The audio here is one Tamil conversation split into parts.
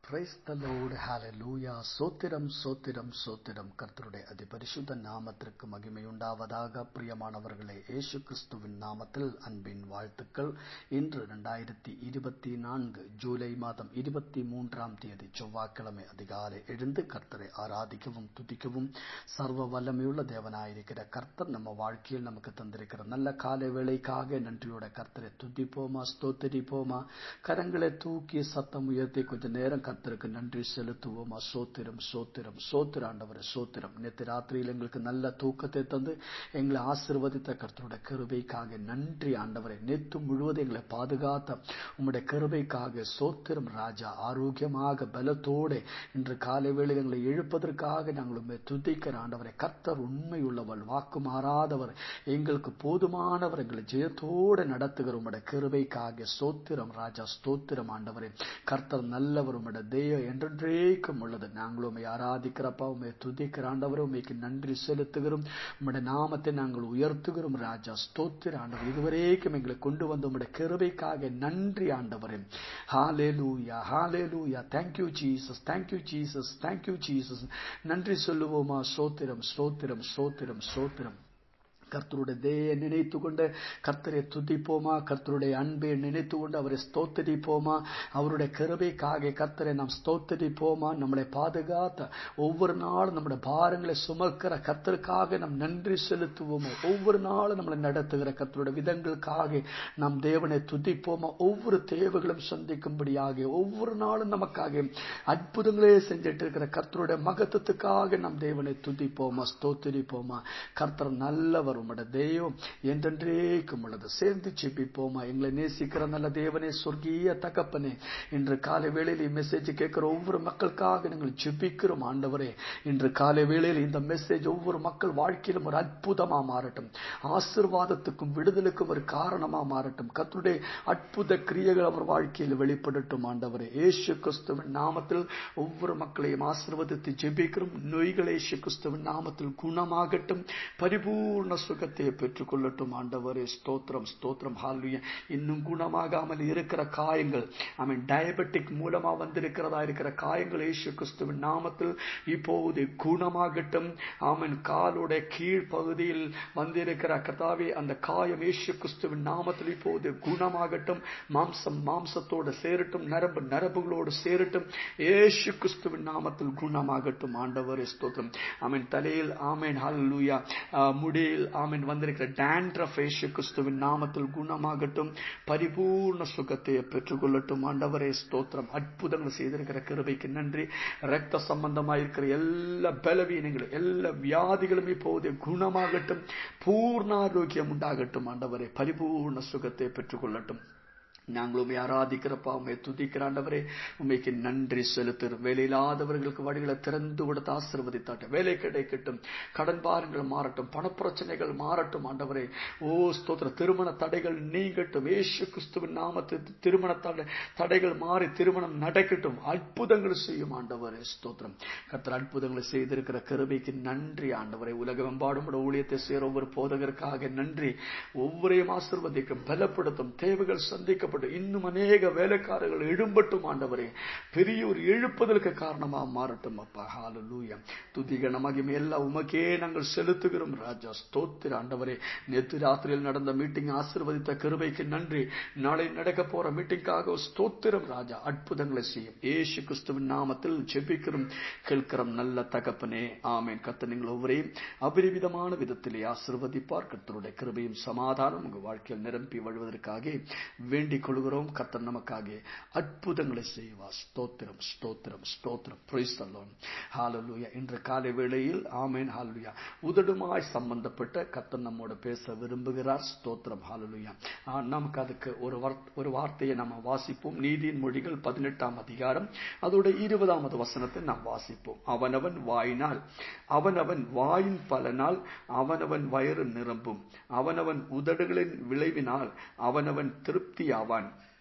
பிரைஸ் த லோர்ட் ஹalleluya சோத்திரம் சோத்திரம் சோத்திரம் கர்த்தருடைய அதிபரிசுத்த நாமத்திற்கு மகிமை உண்டாவதாக பிரியமானவர்களே இயேசு கிறிஸ்துவின் நாமத்தில் அன்பின் வாழ்த்துக்கள் இன்று ரெண்டாயிரத்தி இருபத்தி நான்கு ஜூலை மாதம் இருபத்தி மூன்றாம் தேதி செவ்வாய்க்கிழமை அதிகாலை எழுந்து கர்த்தரை ஆராதிக்கவும் துதிக்கவும் சர்வ வல்லமையுள்ள தேவனாயிருக்கிற கர்த்தர் நம்ம வாழ்க்கையில் நமக்கு தந்திருக்கிற நல்ல காலை வேளைக்காக நன்றியோட கர்த்தரை துதிப்போமா ஸ்தோத்தரிப்போமா கரங்களை தூக்கி சத்தம் உயர்த்தி கொஞ்ச நேரம் கர்த்தருக்கு நன்றி செலுத்துவோமா சோத்திரம் சோத்திரம் சோத்திர ஆண்டவரை சோத்திரம் நேற்று ராத்திரியில் எங்களுக்கு நல்ல தூக்கத்தை தந்து எங்களை ஆசிர்வதித்த கர்த்தருடைய கருவைக்காக நன்றி ஆண்டவரை நேற்று முழுவதும் எங்களை பாதுகாத்த உம்முடைய கருவைக்காக சோத்திரம் ராஜா ஆரோக்கியமாக பலத்தோடு இன்று காலை வேளையில் எங்களை எழுப்பதற்காக நாங்கள் உண்மை துதிக்கிற ஆண்டவரை கர்த்தர் உண்மை உள்ளவள் வாக்கு மாறாதவர் எங்களுக்கு போதுமானவர் எங்களை ஜெயத்தோடு நடத்துகிற உம்முடைய கருவைக்காக சோத்திரம் ராஜா ஸ்தோத்திரம் ஆண்டவரே கர்த்தர் நல்லவர் உம்முடைய தெய்வ என்றென்றைக்கும் உள்ளது நாங்களும் உண்மை ஆராதிக்கிறப்பா உண்மை துதிக்கிற ஆண்டவரை உண்மைக்கு நன்றி செலுத்துகிறோம் உம்முடைய நாமத்தை நாங்கள் உயர்த்துகிறோம் ராஜா ஸ்தோத்திர ஆண்டவர் இதுவரைக்கும் எங்களை கொண்டு வந்த உம்முடைய கிருபைக்காக நன்றி ஆண்டவரே ஹாலே hallelujah hallelujah thank you Jesus thank you Jesus thank you Jesus நன்றி சொல்லுவோமா சோத்திரம் சோத்திரம் சோத்திரம் சோத்திரம் கர்த்தருடைய தேய நினைத்து கொண்டு கர்த்தரை துதிப்போமா கர்த்தருடைய அன்பை நினைத்து கொண்டு அவரை ஸ்தோத்தரிப்போமா அவருடைய கருவைக்காக கர்த்தரை நாம் ஸ்தோத்தரிப்போமா நம்மளை பாதுகாத்த ஒவ்வொரு நாளும் நம்முடைய பாரங்களை சுமக்கிற கர்த்தருக்காக நாம் நன்றி செலுத்துவோமா ஒவ்வொரு நாளும் நம்மளை நடத்துகிற கர்த்தருடைய விதங்களுக்காக நாம் தேவனை துதிப்போமா ஒவ்வொரு தேவைகளும் சந்திக்கும்படியாக ஒவ்வொரு நாளும் நமக்காக அற்புதங்களே செஞ்சிட்டு இருக்கிற கர்த்தருடைய மகத்துவத்துக்காக நாம் தேவனை துதிப்போமா ஸ்தோத்தரிப்போமா கர்த்தர் நல்லவர் உம்முடைய தெய்வம் என்றென்றேக்கும் உள்ளது சேர்ந்து செபிப்போமா எங்களை நேசிக்கிற நல்ல தேவனே சொர்க்கீய தகப்பனே இன்று காலை வேளையில் மெசேஜ் கேட்கிற ஒவ்வொரு மக்களுக்காக நாங்கள் ஜெபிக்கிறோம் ஆண்டவரே இன்று காலை வேளையில் இந்த மெசேஜ் ஒவ்வொரு மக்கள் வாழ்க்கையிலும் ஒரு அற்புதமா மாறட்டும் ஆசிர்வாதத்துக்கும் விடுதலுக்கும் ஒரு காரணமா மாறட்டும் கத்துடைய அற்புத கிரியைகள் அவர் வாழ்க்கையில் வெளிப்படட்டும் ஆண்டவரே ஏசு கிறிஸ்துவின் நாமத்தில் ஒவ்வொரு மக்களையும் ஆசிர்வதித்து ஜெபிக்கிறோம் நோய்கள் ஏசு கிறிஸ்துவின் நாமத்தில் குணமாகட்டும் பரிபூர்ண சுகத்தை பெற்றுக்கொள்ளட்டும் ஆண்டவரே ஸ்தோத்திரம் ஸ்தோத்திரம் ஹால்விய இன்னும் குணமாகாமல் இருக்கிற காயங்கள் ஐ மீன் டயபெட்டிக் மூலமா வந்திருக்கிறதா இருக்கிற காயங்கள் ஏசு கிறிஸ்துவின் நாமத்தில் இப்போது குணமாகட்டும் ஆமன் காலுடைய கீழ் பகுதியில் வந்திருக்கிற கதாவே அந்த காயம் ஏசு கிறிஸ்துவின் நாமத்தில் இப்போது குணமாகட்டும் மாம்சம் மாம்சத்தோடு சேரட்டும் நரம்பு நரம்புகளோடு சேரட்டும் ஏசு கிறிஸ்துவின் நாமத்தில் குணமாகட்டும் ஆண்டவரே ஸ்தோத்திரம் ஆமீன் தலையில் ஆமேன் ஹalleluya முடியில் ஆமீன் வந்திருக்கிற டேண்ட்ரஃப் ஏசு கிறிஸ்துவின் நாமத்தில் குணமாகட்டும் பரிபூர்ண சுகத்தை பெற்றுக்கொள்ளட்டும் ஆண்டவரே ஸ்தோத்திரம் அற்புதங்கள் செய்திருக்கிற கிருபைக்கு நன்றி ரத்த சம்பந்தமாக இருக்கிற எல்லா பலவீனங்களும் எல்லா வியாதிகளும் இப்போது குணமாகட்டும் பூர்ணாரோக்கியம் உண்டாகட்டும் ஆண்டவரே பரிபூர்ண சுகத்தை பெற்றுக்கொள்ளட்டும் நாங்கள் உண்மை ஆராதிக்கிறப்பா உண்மை துதிக்கிற ஆண்டவரே உண்மைக்கு நன்றி செலுத்துகிறோம் வேலையில்லாதவர்களுக்கு வழிகளை திறந்து கொடுத்து ஆசிர்வதித்தாட்டும் வேலை கிடைக்கட்டும் கடன் பாரங்கள் மாறட்டும் பணப்பிரச்சனைகள் மாறட்டும் ஆண்டவரே ஓ ஸ்தோத்திர திருமண தடைகள் நீங்கட்டும் ஏசு கிறிஸ்துவின் நாமத்து திருமண தடைகள் மாறி திருமணம் நடக்கட்டும் அற்புதங்கள் செய்யும் ஆண்டவரே ஸ்தோத்திரம் கத்திர அற்புதங்களை செய்திருக்கிற கருவைக்கு நன்றி ஆண்டவரை உலகமெம்பாடும் ஊழியத்தை சேர ஒவ்வொரு போதகருக்காக நன்றி ஒவ்வொரையும் ஆசிர்வதிக்கும் பலப்படுத்தும் தேவைகள் சந்திக்கப்படும் இன்னும் அநேக வேலைக்காரர்கள் எழும்பட்டும் ஆண்டவரே பெரிய ஒரு எழுப்புதலுக்கு காரணமா மாறட்டும் அப்பா ஹாலலூயா துதிகன மகிமை எல்லாம் உமக்கே நாங்கள் செலுத்துகிறோம் ராஜா ஸ்தோத்திர ஆண்டவரே நேற்று ராத்திரியில் நடந்த மீட்டிங் ஆசிர்வதித்த கிருபைக்கு நன்றி நாளை நடக்க போற மீட்டிங்காக ஸ்தோத்திரம் ராஜா அற்புதங்களை செய்யும் ஏசு கிறிஸ்துவின் நாமத்தில் ஜெபிக்கிறோம் கேட்கிறோம் நல்ல தகப்பனே ஆமேன் கத்த நீங்கள் ஒவ்வொரையும் அபரிவிதமான விதத்திலே ஆசிர்வதிப்பார் கத்தருடைய கிருபையும் சமாதானம் உங்க வாழ்க்கையில் நிரம்பி வழுவதற்காக வேண்டிக் கொள்கிறோம் கர்த்தர் நமக்காக அற்புதங்களை செய்வா ஸ்தோத்திரம் ஸ்தோத்திரம் ஸ்தோத்திரம் பிரைஸ்தல்லோன் ஹாலலுயா இன்று காலை வேளையில் ஆமேன் ஹாலலுயா உதடுமாய் சம்பந்தப்பட்ட கர்த்தர் நம்மோட பேச விரும்புகிறார் ஸ்தோத்திரம் ஹாலலுயா நமக்கு அதுக்கு ஒரு ஒரு வார்த்தையை நம்ம வாசிப்போம் நீதியின் மொழிகள் பதினெட்டாம் அதிகாரம் அதோட இருபதாவது வசனத்தை நாம் வாசிப்போம் அவனவன் வாயினால் அவனவன் வாயின் பலனால் அவனவன் வயிறு நிரம்பும் அவனவன் உதடுகளின் விளைவினால் அவனவன் திருப்தியாவான்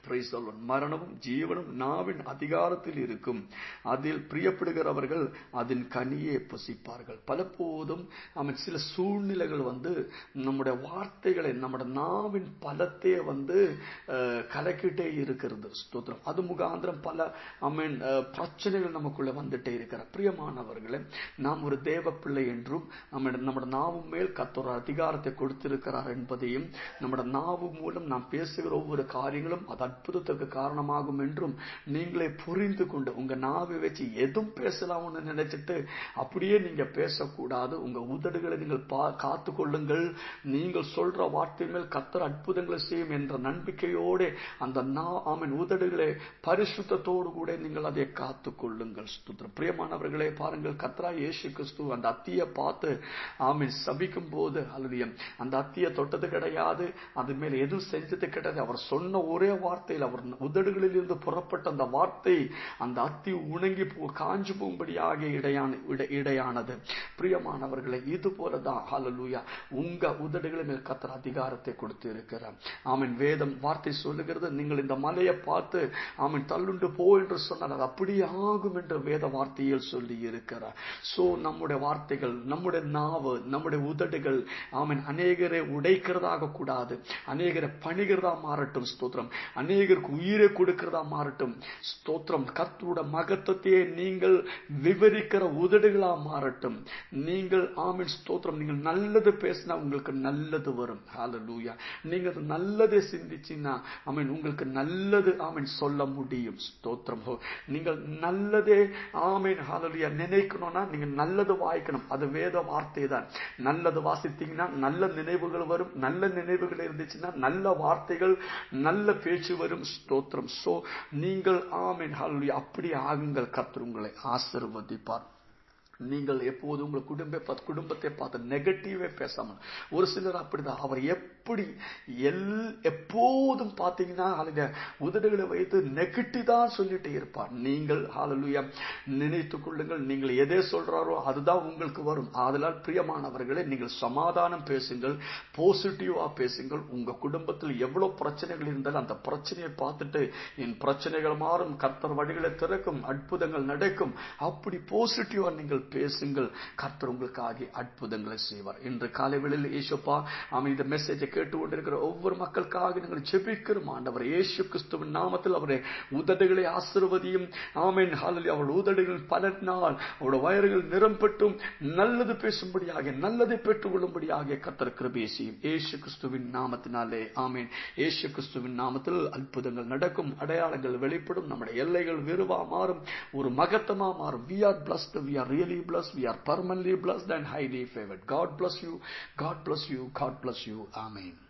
Praise the Lord. மரணமும் ஜீவனும் நாவின் அதிகாரத்தில் இருக்கும் அதில் பிரியப்படுகிறவர்கள் அதன் கனியே புசிப்பார்கள் பலபோதும் அவன் சில சூழ்நிலைகள் வந்து நம்முடைய வார்த்தைகளை நம்முடைய நாவின் பலத்தையே வந்து அஹ், கலக்கிட்டே இருக்கிறது ஸ்தோத்திரம் அது முகாந்திரம் பல அமீன் பிரச்சனைகள் நமக்குள்ள வந்துட்டே இருக்கிற பிரியமானவர்களே நாம் ஒரு தேவ பிள்ளை என்றும் நம்ம நம்முடைய நாவு மேல் கத்தோர அதிகாரத்தை கொடுத்திருக்கிறார் என்பதையும் நம்முடைய நாவு மூலம் நாம் பேசுகிற ஒவ்வொரு காரியங்களும் அது அற்புதத்திற்கு காரணமாகும் என்றும் நீங்களே புரிந்து கொண்டு உங்க நாவை வச்சு எதுவும் பேசலாம்னு நினைச்சிட்டு அப்படியே நீங்க பேசக்கூடாது உங்க உதடுகளை நீங்கள் பா- காத்து கொள்ளுங்கள் நீங்கள் சொல்ற வார்த்தை மேல் கத்தர் அற்புதங்களை செய்யும் என்ற நம்பிக்கையோடு அந்த நா ஆமீன் உதடுகளை பரிசுத்தத்தோடு கூட நீங்கள் அதை காத்து கொள்ளுங்கள் ஸ்தோத்திரம். பிரியமானவர்களே பாருங்கள் கத்ரா இயேசு கிறிஸ்து அந்த அத்தியை பார்த்து ஆமீன் சபிக்கும் போது அல்லது அந்த அத்தியை தொட்டது கிடையாது அது மேல எதுவும் செஞ்சது கிடையாது அவர் சொன்ன ஒரே வார்த்தையில் அவர் உதடுகளில் இருந்து புறப்பட்ட அந்த வார்த்தை அந்த அத்தி உணங்கி போ காஞ்சு போகும்படியாக இடையான இட- இடையானது பிரியமானவர்களே இது போலதான் ஹalleluya உங்க உதடுகளின் மேல் கத்தர் அதிகாரத்தை கொடுத்து இருக்கிறார் ஆமென் வேதம் வார்த்தை சொல்லுகிறது நீங்கள் இந்த மலையை பார்த்து ஆமென் தள்ளுண்டு போ என்று சொன்னால் அது அப்படியே ஆகும் என்று வேத வார்த்தையில் சொல்லி இருக்கிறார் சோ நம்முடைய வார்த்தைகள் நம்முடைய நாவு நம்முடைய உதடுகள் ஆமென் அநேகரை உடைக்கிறதாக கூடாது அநேகரை பணிகிறதா மாறட்டும் ஸ்தோத்திரம் அநேகருக்கு உயிரை கொடுக்கிறதா மாறட்டும் ஸ்தோத்திரம் கர்த்தருடைய மகத்துவத்தையே நீங்கள் விவரிக்கிற உதடுகளா மாறட்டும் நீங்கள் ஆமென் ஸ்தோத்திரம் நீங்கள் நல்லது பேசினா உங்களுக்கு நல்லது வரும் ஹalleluya நீங்க அது நல்லதை சிந்திச்சீங்கன்னா ஆமென் உங்களுக்கு நல்லது ஆமென் சொல்ல முடியும் ஸ்தோத்திரம் ஹோ. நீங்கள் நல்லதே ஆமென் ஹalleluya நினைக்கணும்னா நீங்க நல்லது வாய்க்கணும் அது வேத வார்த்தை தான் நல்லது வாசித்தீங்கன்னா நல்ல நினைவுகள் வரும் நல்ல நினைவுகள் இருந்துச்சுன்னா நல்ல வார்த்தைகள் நல்ல பேச்சு வரும் ஸ்தோத்திரம் சோ நீங்கள் ஆமென் ஹalleluya அப்படி ஆகுங்கள் கர்த்தர் உங்களை ஆசீர்வதிப்பார் நீங்கள் எப்போதும் உங்கள் குடும்ப குடும்பத்தை பார்த்து நெகட்டிவே பேசாமல் ஒரு சிலர் அப்படிதான் அவர் எப்படி எல் எப்போதும் பார்த்தீங்கன்னா அதுங்க உதடுகளை வைத்து நெகட்டிவ் தான் சொல்லிட்டே இருப்பார் நீங்கள் ஹalleluya நினைத்துக் கொள்ளுங்கள் நீங்கள் எதை சொல்றாரோ அதுதான் உங்களுக்கு வரும் ஆதலால் பிரியமானவர்களே நீங்கள் சமாதானம் பேசுங்கள் பாசிட்டிவா பேசுங்கள் உங்க குடும்பத்தில் எவ்வளவு பிரச்சனைகள் இருந்தாலும் அந்த பிரச்சனையை பார்த்துட்டு என் பிரச்சனைகள் மாறும் கர்த்தர் வழிகளை திறக்கும் அற்புதங்கள் நடக்கும் அப்படி பாசிட்டிவா நீங்கள் பேசுங்கள் கர்த்தர் உங்களுக்காக அற்புதங்களை செய்வார் இன்று காலை வேளையில் ஏசப்பா ஆமென் இந்த மெசேஜை கேட்டு கொண்டிருக்கிற ஒவ்வொரு மக்களுக்காக நாங்கள் ஜெபிக்கிறோம் ஆண்டவர் இயேசு கிறிஸ்துவின் நாமத்தில் அவருடைய உதடுகளை ஆசிர்வதியும் ஆமென் ஹalleluya அவருடைய உதடுகள் பலனால் அவருடைய வயறுகள் நிரம்பட்டும் நல்லது பேசும்படியாக நல்லதை பெற்றுக்கொள்ளும்படியாக கர்த்தர் கிருபையை செய்யும் இயேசு கிறிஸ்துவின் நாமத்தினாலே ஆமென் இயேசு கிறிஸ்துவின் நாமத்தில் அற்புதங்கள் நடக்கும் அடையாளங்கள் வெளிப்படும் நம்முடைய எல்லைகள் விருவா மாறும் ஒரு மகத்தமா மாறும் we are blessed we are really blessed we are permanently blessed and highly favored god bless you god bless you god bless you amen